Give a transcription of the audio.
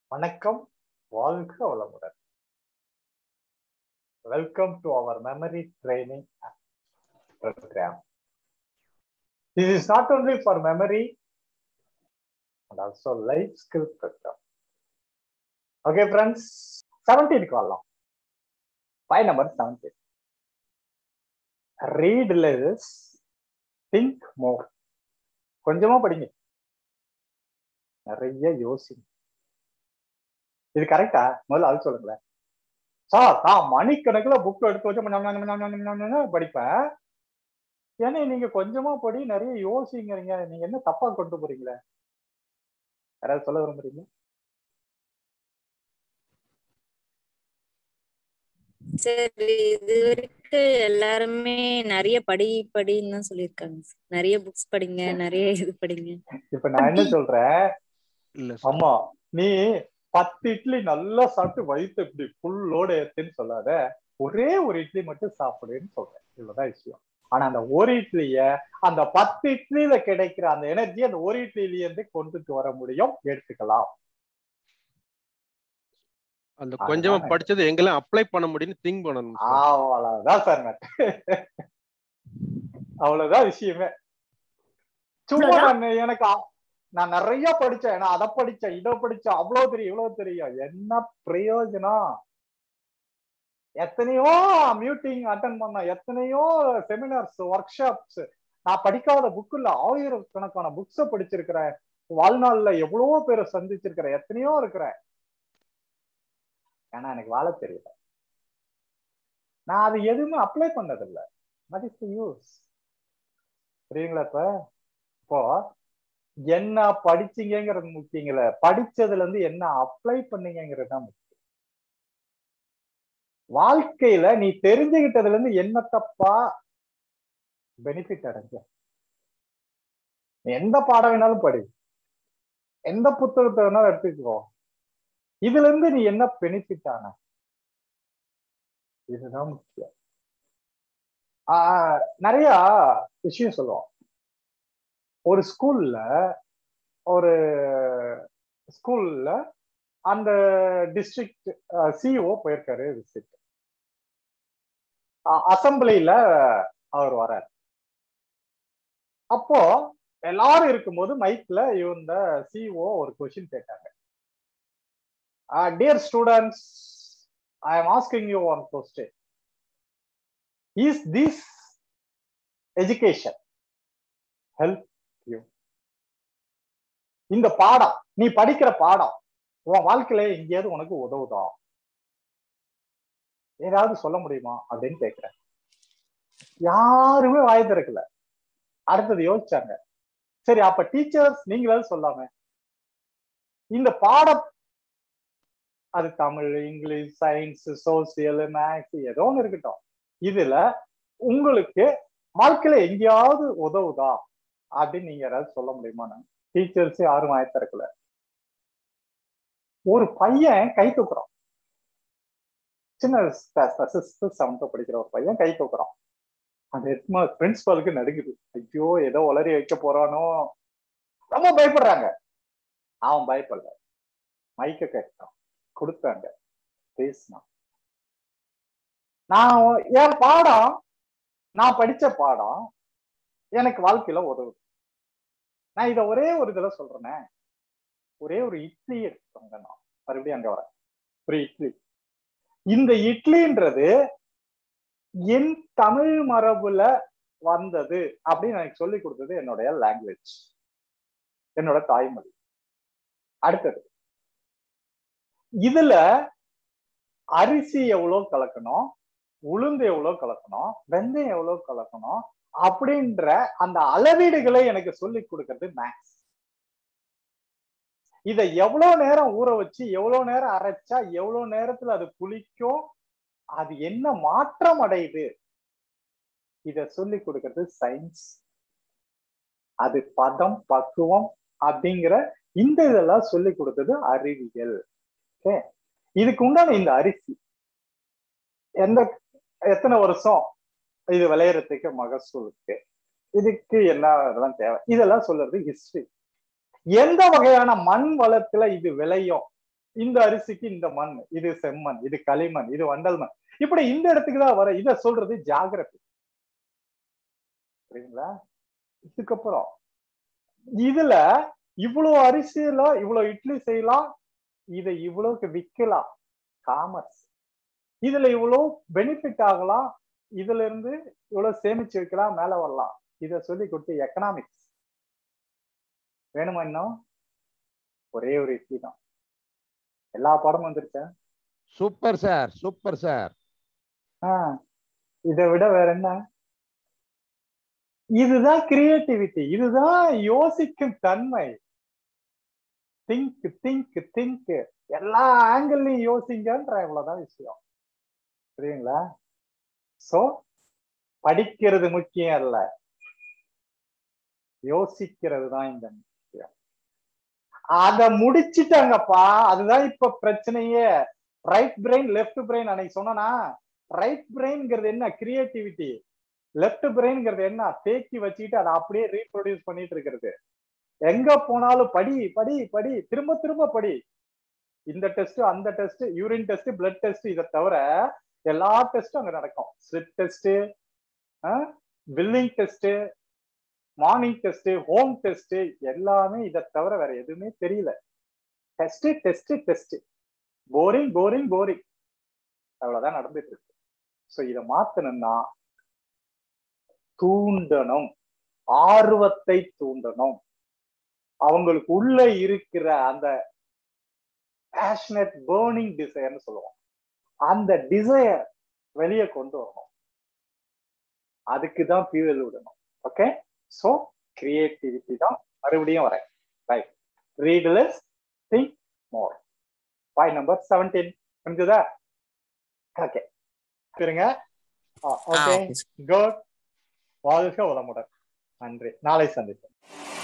வணக்கம் வாழ்க வளமுடன் welcome to our memory training program this is not only for memory and also life skill program okay friends 17 க்கு வரலாம் boy number 17 read less think more கொஞ்சமா படிங்க நிறைய யோசிங்க இது கரெக்டா முதல்ல அது சொல்லுங்களேன் சார் நான் மணிக்கணக்குல புக் எடுத்து வச்சு படிப்பேன் ஏன்னா நீங்க கொஞ்சமா படி நிறைய யோசிங்கிறீங்க நீங்க என்ன தப்பா கொண்டு போறீங்களே யாராவது சொல்ல விரும்புறீங்க சரி இது வரைக்கும் எல்லாருமே நிறைய படி படின்னு தான் சொல்லியிருக்காங்க sir. நிறைய புக்ஸ் படிங்க நிறைய இது படிங்க இப்ப நான் என்ன சொல்றேன் இல்ல ஆமா நீ பத்து இட்லி நல்லா சாப்பிட்டு வயிற்று இப்படி ஃபுல்லோட ஏத்துன்னு சொல்லாத ஒரே ஒரு இட்லி மட்டும் சாப்பிடுன்னு சொல்றேன் இவ்வளவுதான் விஷயம் ஆனா அந்த ஒரு இட்லிய அந்த பத்து இட்லியில கிடைக்கிற அந்த எனர்ஜி அந்த ஒரு இட்லியில இருந்து கொண்டுட்டு வர முடியும் எடுத்துக்கலாம் அந்த கொஞ்சமா அதான். படிச்சது எங்கெல்லாம் அப்ளை பண்ண முடியும்னு திங்க் பண்ணணும் sir. அவ்வளவுதான் சார் அவ்வளவுதான் விஷயமே சும்மா நான் எனக்கு அ- நான் நிறைய படிச்சேன் நான் அதை படிச்சேன் இதை படிச்சேன் அவ்வளவு தெரியும் இவ்வளவு தெரியும் என்ன பிரயோஜனம் எத்தனையோ மீட்டிங் அட்டன் பண்ண எத்தனையோ செமினார்ஸ் ஒர்க் ஷாப்ஸ் நான் படிக்காத புக் இல்ல ஆயிரக்கணக்கான புக்ஸ படிச்சிருக்கிறேன் வாழ்நாள்ல எவ்வளவோ பேரை சந்திச்சிருக்கிறேன் எத்தனையோ இருக்கிறேன் ஆனா எனக்கு வாழ தெரியல நான் அது எதுவுமே அப்ளை பண்ணதில்லை what is the யூஸ் புரியுங்களா இப்ப இப்போ என்ன படிச்சீங்கிறது முக்கியங்கள படிச்சதுல இருந்து என்ன அப்ளை பண்ணீங்கிறது தான் முக்கியம் வாழ்க்கையில நீ தெரிஞ்சுகிட்டதுல இருந்து என்ன தப்பா பெனிஃபிட் அடைஞ்ச நீ எந்த பாடம் வேணாலும் படி எந்த புத்தகத்தை வேணாலும் எடுத்துக்கோ இதுல இருந்து நீ என்ன பெனிஃபிட் ஆன இதுதான் முக்கியம் ஆஹ் நிறைய விஷயம் சொல்லுவோம் ஒரு ஸ்கூல்ல ஒரு ஸ்கூல்ல அந்த டிஸ்ட்ரிக்ட் சிஓ போயிருக்காரு விசிட் அசம்பிளில அவர் வரார் அப்போ எல்லாரும் இருக்கும்போது மைக்ல இந்த சிஓ ஒரு கொஸ்டின் கேட்டாங்க dear students I am asking you one question is this education help you இந்த பாடம் நீ படிக்கிற பாடம் உன் வாழ்க்கையில எங்கேயாவது உனக்கு உதவுதா ஏதாவது சொல்ல முடியுமா அப்படின்னு கேக்குறேன் யாருமே வாய் திறக்கல அடுத்தது யோசிச்சாங்க சரி அப்ப டீச்சர்ஸ் நீங்களாவது சொல்லாம இந்த பாடம் அது Tamil English science social maths ஏதோ ஒன்று இருக்கட்டும் இதுல உங்களுக்கு வாழ்க்கையில எங்கேயாவது உதவுதா அப்படின்னு நீங்க யாராவது சொல்ல முடியுமா டீச்சர்ஸ் யாரும் வாய் திறக்கல ஒரு பையன் கை தூக்குறான் சின்ன சிக்ஸ்த் செவன்த் படிக்கிற ஒரு பையன் கை தூக்குறான் அந்த ஹெட்மா பிரின்சிபாலுக்கு நடுங்குது ஐயோ ஏதோ உளறி வைக்க போறானோ ரொம்ப பயப்படுறாங்க அவன் பயப்படல மைக்க கேட்டான் கொடுத்தாங்க பேசினான் நான் என் பாடம் நான் படிச்ச பாடம் எனக்கு வாழ்க்கையில உதவுது நான் இத ஒரே ஒரு இதுல சொல்றேனே ஒரே ஒரு இட்லி எடுத்துக்கோங்க நான் மறுபடியும் அங்க வரேன் ஒரு இட்லி இந்த இட்லின்றது என் தமிழ் மரபுல வந்தது அப்படின்னு எனக்கு சொல்லி கொடுத்தது என்னுடைய லாங்குவேஜ் என்னோட தாய்மொழி அடுத்தது இதுல அரிசி எவ்வளவு கலக்கணும் உளுந்து எவ்வளவு கலக்கணும் வெந்தயம் எவ்வளவு கலக்கணும் அப்படின்ற அந்த அளவீடுகளை எனக்கு சொல்லி கொடுக்கறது மேக்ஸ் இத எவ்வளவு நேரம் ஊற வச்சு எவ்வளவு நேரம் அரைச்சா எவ்வளவு நேரத்துல அது புளிக்கும் அது என்ன மாற்றம் அடையுது இத சொல்லி கொடுக்கறது சயின்ஸ் அது பதம் பக்குவம் அப்படிங்கிற இந்த இதெல்லாம் சொல்லி கொடுத்தது அறிவியல் ஓகே இதுக்கு உண்டான இந்த அரிசி எந்த எத்தனை வருஷம் இது விளையறதுக்கு மகசூலுக்கு இதுக்கு என்ன இதெல்லாம் தேவை இதெல்லாம் சொல்றது ஹிஸ்டரி எந்த வகையான மண் வளத்துல இது விளையும் இந்த அரிசிக்கு இந்த மண் இது செம்மண் இது களிமண் இது வண்டல் மண் இப்படி இந்த இடத்துக்கு தான் வர இத சொல்றது ஜாகிரபி சரிங்களா இதுக்கப்புறம் இதுல இவ்வளவு அரிசியில இவ்வளவு இட்லி செய்யலாம் இதை இவ்வளவுக்கு விற்கலாம் காமர்ஸ் இதுல இவ்வளவு பெனிஃபிட் ஆகலாம் இதுல இருந்து இவ்வளவு சேமிச்சு வைக்கலாம் மேல வரலாம் இத சொல்லி கொடுத்து எக்கனாமிக்ஸ் வேணுமா இன்னும் ஒரே ஒரு இட்லி தான் எல்லா பாடமும் வந்துருச்சா சூப்பர் சார் சூப்பர் சார் ஆஹ் இதை விட வேற என்ன இதுதான் கிரியேட்டிவிட்டி இதுதான் யோசிக்கும் தன்மை திங்க் திங்க் திங்க் எல்லா ஆங்கிள்லயும் யோசிங்கன்ற இவ்வளவுதான் விஷயம் புரியுங்களா சோ படிக்கிறது முக்கியம் அல்ல யோசிக்கிறது தான் இந்த முக்கியம் அத முடிச்சிட்டாங்கப்பா அதுதான் இப்ப பிரச்சனையே ரைட் பிரெயின் லெஃப்ட் பிரெயின் அன்னைக்கு சொன்னா ரைட் பிரெயின்ங்கிறது என்ன கிரியேட்டிவிட்டி லெஃப்ட் பிரெயின்ங்கிறது என்ன தேக்கி வச்சுக்கிட்டு அதை அப்படியே ரீப்ரொடியூஸ் பண்ணிட்டு இருக்கிறது எங்க போனாலும் படி படி படி திரும்ப திரும்ப படி இந்த டெஸ்ட் அந்த test urine test blood test இதை தவிர எல்லா டெஸ்டும் அங்க நடக்கும் slip test billing test morning test home test எல்லாமே இதை தவிர வேற எதுவுமே தெரியல test test test boring boring boring அவ்வளவுதான் நடந்துட்டு இருக்கு ஸோ இதை மாத்தணும்னா தூண்டணும் ஆர்வத்தை தூண்டணும் அவங்களுக்கு உள்ள இருக்கிற அந்த பேஷனட் பேர்னிங் டிசைர்னு சொல்லுவோம் அந்த டிசையர் வெளியே கொண்டு வரணும் அதுக்கு தான் ஃபியூவல் விடணும் ஓகே ஸோ கிரியேட்டிவிட்டி தான் மறுபடியும் வரேன் right read less think more boy number seventeen புரிஞ்சுதா ஓகே இருங்க ஓகே குட் வாழ்க வளமுடன் நன்றி நாளை சந்திப்போம்